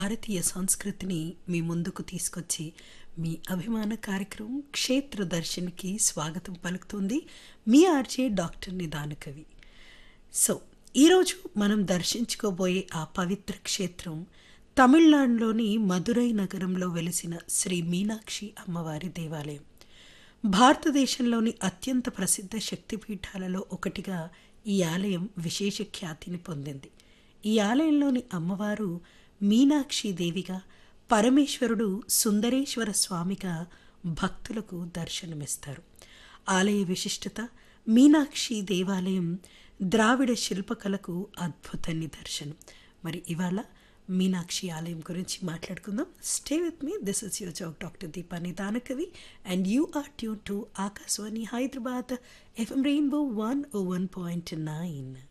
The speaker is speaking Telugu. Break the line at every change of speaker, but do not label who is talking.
భారతీయ సంస్కృతిని మీ ముందుకు తీసుకొచ్చి మీ అభిమాన కార్యక్రమం క్షేత్ర దర్శన్కి స్వాగతం పలుకుతుంది మీ ఆర్జే డాక్టర్ నిదానకవి సో ఈరోజు మనం దర్శించుకోబోయే ఆ పవిత్ర క్షేత్రం తమిళనాడులోని మదురై నగరంలో వెలిసిన శ్రీ మీనాక్షి అమ్మవారి దేవాలయం భారతదేశంలోని అత్యంత ప్రసిద్ధ శక్తిపీఠాలలో ఒకటిగా ఈ ఆలయం విశేష ఖ్యాతిని పొందింది ఈ ఆలయంలోని అమ్మవారు మీనాక్షి దేవిగా పరమేశ్వరుడు సుందరేశ్వర స్వామిగా భక్తులకు దర్శనమిస్తారు ఆలయ విశిష్టత మీనాక్షి దేవాలయం ద్రావిడ శిల్పకళకు అద్భుత నిదర్శనం మరి ఇవాళ మీనాక్షి ఆలయం గురించి మాట్లాడుకుందాం stay with me this is your jock doctor Deepa Nidanakavi and you are tune to Akashvani Hyderabad FM rainbow one O one point nine